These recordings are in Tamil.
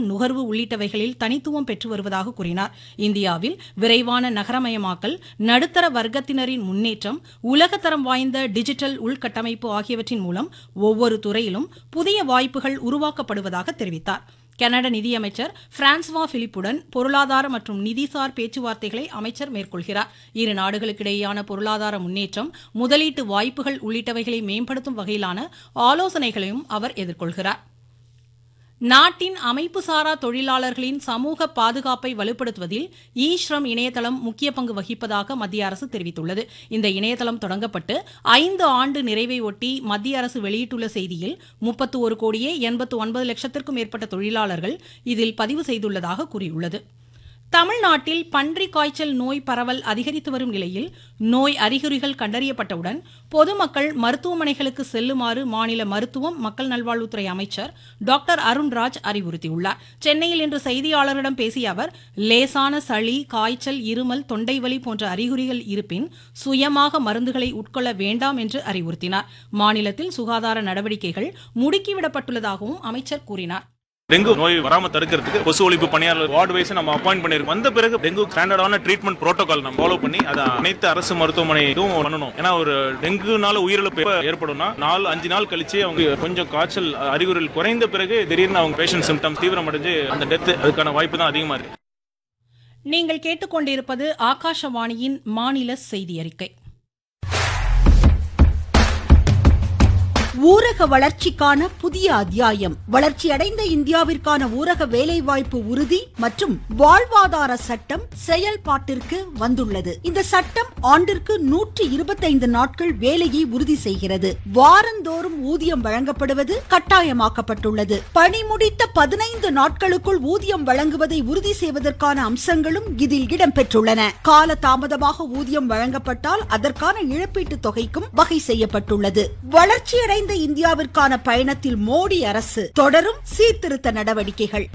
நுகர்வு உள்ளிட்டவைகளில் தனித்துவம் பெற்று வருவதாக கூறினார் இந்தியாவில் விரைவான நகரமயமாக்கல் நடுத்தர வர்க்கத்தினரின் முன்னேற்றம் உலகத்தரம் வாய்ந்த டிஜிட்டல் உள்கட்டமைப்பு ஆகியவற்றின் மூலம் ஒவ்வொரு துறையிலும் புதிய வாய்ப்புகள் உருவாக்கப்படுவதாக தெரிவித்தார் கனடா நிதியமைச்சர் பிரான்ஸ்வா பிலிப்புடன் பொருளாதார மற்றும் நிதிசார் பேச்சுவார்த்தைகளை அமைச்சர் மேற்கொள்கிறார் இரு நாடுகளுக்கிடையேயான பொருளாதார முன்னேற்றம் முதலீட்டு வாய்ப்புகள் உள்ளிட்டவைகளை மேம்படுத்தும் வகையிலான ஆலோசனைகளையும் அவர் எதிர்கொள்கிறார் நாட்டின் அமைப்புசாரா தொழிலாளர்களின் சமூக பாதுகாப்பை வலுப்படுத்துவதில் இ ஸ்ரம் இணையதளம் முக்கிய பங்கு வகிப்பதாக மத்திய அரசு தெரிவித்துள்ளது இந்த இணையதளம் தொடங்கப்பட்டு ஐந்து ஆண்டு நிறைவை ஒட்டி மத்திய அரசு வெளியிட்டுள்ள செய்தியில் முப்பத்து ஒரு கோடியே எண்பத்து ஒன்பது லட்சத்திற்கும் மேற்பட்ட தொழிலாளர்கள் இதில் பதிவு செய்துள்ளதாக கூறியுள்ளது தமிழ்நாட்டில் பன்றி காய்ச்சல் நோய் பரவல் அதிகரித்து வரும் நிலையில் நோய் அறிகுறிகள் கண்டறியப்பட்டவுடன் பொதுமக்கள் மருத்துவமனைகளுக்கு செல்லுமாறு மாநில மருத்துவம் மக்கள் நல்வாழ்வுத்துறை அமைச்சர் டாக்டர் அருண்ராஜ் அறிவுறுத்தியுள்ளார் சென்னையில் இன்று செய்தியாளர்களிடம் பேசிய அவர் லேசான சளி காய்ச்சல் இருமல் தொண்டைவலி போன்ற அறிகுறிகள் இருப்பின் சுயமாக மருந்துகளை உட்கொள்ள வேண்டாம் என்று அறிவுறுத்தினார் மாநிலத்தில் சுகாதார நடவடிக்கைகள் முடுக்கிவிடப்பட்டுள்ளதாகவும் அமைச்சர் கூறினார் டெங்கு நோய் வராம தடுக்கிறதுக்கு கொசு ஒழிப்பு பணியாளர் வார்டு வைஸ் நம்ம அப்பாயிண்ட் பண்ணிருக்கோம் வந்த பிறகு டெங்கு ஸ்டாண்டர்டான ட்ரீட்மெண்ட் புரோட்டோகால் நம்ம ஃபாலோ பண்ணி அதை அனைத்து அரசு மருத்துவமனைக்கும் பண்ணணும் ஏன்னா ஒரு டெங்குனால உயிரிழப்பு எப்ப ஏற்படும்னா நாலு அஞ்சு நாள் கழிச்சு அவங்க கொஞ்சம் காய்ச்சல் அறிகுறிகள் குறைந்த பிறகு திடீர்னு அவங்க பேஷண்ட் சிம்டம்ஸ் தீவிரமடைஞ்சு அந்த டெத் அதுக்கான வாய்ப்பு தான் அதிகமா இருக்கு நீங்கள் கேட்டுக்கொண்டிருப்பது ஆகாஷவாணியின் மாநில செய்தி அறிக்கை ஊரக வளர்ச்சிக்கான புதிய அத்தியாயம் வளர்ச்சியடைந்த இந்தியாவிற்கான ஊரக வேலைவாய்ப்பு உறுதி மற்றும் வாழ்வாதார சட்டம் செயல்பாட்டிற்கு வந்துள்ளது இந்த சட்டம் ஆண்டிற்கு நூற்றி இருபத்தைந்து நாட்கள் வேலையை உறுதி செய்கிறது வாரந்தோறும் ஊதியம் வழங்கப்படுவது கட்டாயமாக்கப்பட்டுள்ளது பணி முடித்த பதினைந்து நாட்களுக்குள் ஊதியம் வழங்குவதை உறுதி செய்வதற்கான அம்சங்களும் இதில் இடம்பெற்றுள்ளன கால தாமதமாக ஊதியம் வழங்கப்பட்டால் அதற்கான இழப்பீட்டுத் தொகைக்கும் வகை செய்யப்பட்டுள்ளது வளர்ச்சியடைந்த இந்தியாவிற்கான பயணத்தில் மோடி அரசு தொடரும் சீர்திருத்த நடவடிக்கைகள்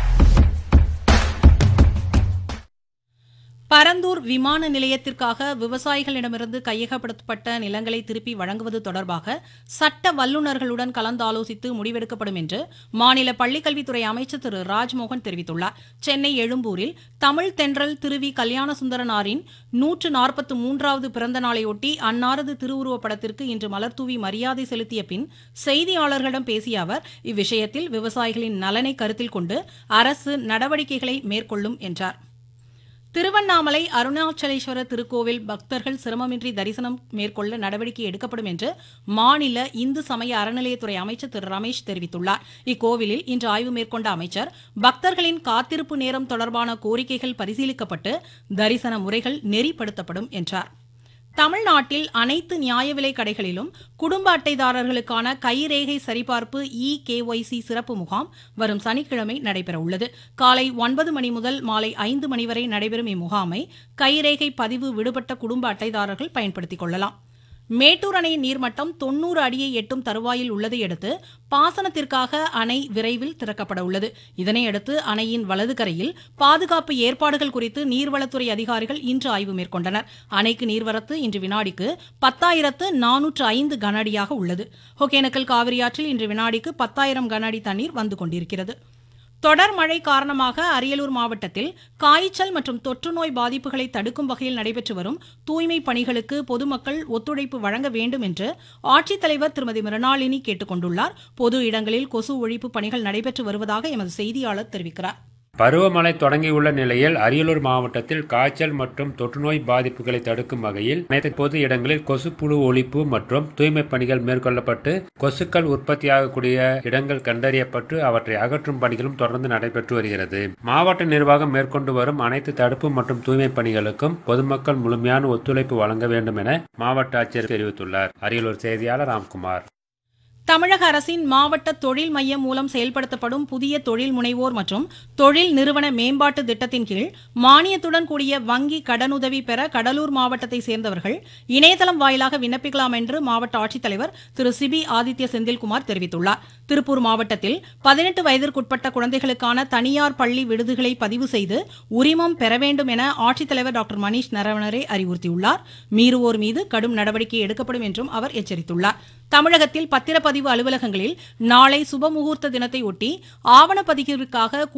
பரந்தூர் விமான நிலையத்திற்காக விவசாயிகளிடமிருந்து கையகப்படுத்தப்பட்ட நிலங்களை திருப்பி வழங்குவது தொடர்பாக சட்ட வல்லுநர்களுடன் கலந்தாலோசித்து முடிவெடுக்கப்படும் என்று மாநில பள்ளிக்கல்வித்துறை அமைச்சர் திரு ராஜ்மோகன் தெரிவித்துள்ளார் சென்னை எழும்பூரில் தமிழ் தென்றல் திருவி கல்யாணசுந்தரனாரின் நூற்று நாற்பத்து மூன்றாவது பிறந்த நாளையொட்டி அன்னாரது திருவுருவப் படத்திற்கு இன்று மலர்தூவி மரியாதை செலுத்திய பின் செய்தியாளர்களிடம் பேசிய அவர் இவ்விஷயத்தில் விவசாயிகளின் நலனை கருத்தில் கொண்டு அரசு நடவடிக்கைகளை மேற்கொள்ளும் என்றார் திருவண்ணாமலை அருணாச்சலேஸ்வரர் திருக்கோவில் பக்தர்கள் சிரமமின்றி தரிசனம் மேற்கொள்ள நடவடிக்கை எடுக்கப்படும் என்று மாநில இந்து சமய அறநிலையத்துறை அமைச்சர் திரு ரமேஷ் தெரிவித்துள்ளார் இக்கோவிலில் இன்று ஆய்வு மேற்கொண்ட அமைச்சர் பக்தர்களின் காத்திருப்பு நேரம் தொடர்பான கோரிக்கைகள் பரிசீலிக்கப்பட்டு தரிசன முறைகள் நெறிப்படுத்தப்படும் என்றார் தமிழ்நாட்டில் அனைத்து நியாய விலை கடைகளிலும் குடும்ப அட்டைதாரர்களுக்கான கைரேகை சரிபார்ப்பு இ கேஒய்சி சிறப்பு முகாம் வரும் சனிக்கிழமை நடைபெற உள்ளது காலை ஒன்பது மணி முதல் மாலை ஐந்து மணி வரை நடைபெறும் இம்முகாமை கைரேகை பதிவு விடுபட்ட குடும்ப அட்டைதாரர்கள் பயன்படுத்திக் கொள்ளலாம் மேட்டூர் அணையின் நீர்மட்டம் தொன்னூறு அடியை எட்டும் தருவாயில் உள்ளதையடுத்து பாசனத்திற்காக அணை விரைவில் திறக்கப்பட உள்ளது இதனையடுத்து அணையின் வலது கரையில் பாதுகாப்பு ஏற்பாடுகள் குறித்து நீர்வளத்துறை அதிகாரிகள் இன்று ஆய்வு மேற்கொண்டனர் அணைக்கு நீர்வரத்து இன்று வினாடிக்கு பத்தாயிரத்து நானூற்று ஐந்து கன அடியாக உள்ளது ஒகேனக்கல் காவிரியாற்றில் இன்று வினாடிக்கு பத்தாயிரம் கன அடி தண்ணீர் வந்து கொண்டிருக்கிறது தொடர் மழை காரணமாக அரியலூர் மாவட்டத்தில் காய்ச்சல் மற்றும் தொற்று நோய் பாதிப்புகளை தடுக்கும் வகையில் நடைபெற்று வரும் தூய்மை பணிகளுக்கு பொதுமக்கள் ஒத்துழைப்பு வழங்க வேண்டும் என்று ஆட்சித்தலைவர் திருமதி மிருணாளினி கேட்டுக் கொண்டுள்ளார் பொது இடங்களில் கொசு ஒழிப்பு பணிகள் நடைபெற்று வருவதாக எமது செய்தியாளர் தெரிவிக்கிறார் பருவமழை தொடங்கியுள்ள நிலையில் அரியலூர் மாவட்டத்தில் காய்ச்சல் மற்றும் தொற்றுநோய் பாதிப்புகளை தடுக்கும் வகையில் அனைத்து பொது இடங்களில் கொசுப்புழு ஒழிப்பு மற்றும் தூய்மை பணிகள் மேற்கொள்ளப்பட்டு கொசுக்கள் உற்பத்தியாகக்கூடிய இடங்கள் கண்டறியப்பட்டு அவற்றை அகற்றும் பணிகளும் தொடர்ந்து நடைபெற்று வருகிறது மாவட்ட நிர்வாகம் மேற்கொண்டு வரும் அனைத்து தடுப்பு மற்றும் தூய்மை பணிகளுக்கும் பொதுமக்கள் முழுமையான ஒத்துழைப்பு வழங்க வேண்டும் என மாவட்ட ஆட்சியர் தெரிவித்துள்ளார் அரியலூர் செய்தியாளர் ராம்குமார் தமிழக அரசின் மாவட்ட தொழில் மையம் மூலம் செயல்படுத்தப்படும் புதிய தொழில் முனைவோர் மற்றும் தொழில் நிறுவன மேம்பாட்டு திட்டத்தின் கீழ் மானியத்துடன் கூடிய வங்கி கடனுதவி பெற கடலூர் மாவட்டத்தை சேர்ந்தவர்கள் இணையதளம் வாயிலாக விண்ணப்பிக்கலாம் என்று மாவட்ட ஆட்சித்தலைவர் திரு சிபி ஆதித்ய செந்தில்குமார் தெரிவித்துள்ளார் திருப்பூர் மாவட்டத்தில் பதினெட்டு வயதிற்குட்பட்ட குழந்தைகளுக்கான தனியார் பள்ளி விடுதிகளை பதிவு செய்து உரிமம் பெற வேண்டும் என ஆட்சித்தலைவர் டாக்டர் மணீஷ் நரவணரே அறிவுறுத்தியுள்ளார் மீறுவோர் மீது கடும் நடவடிக்கை எடுக்கப்படும் என்றும் அவர் எச்சரித்துள்ளார் தமிழகத்தில் பத்திரப்பதிவு அலுவலகங்களில் நாளை சுபமுகூர்த்த தினத்தை ஒட்டி ஆவணப்பதிவிற்காக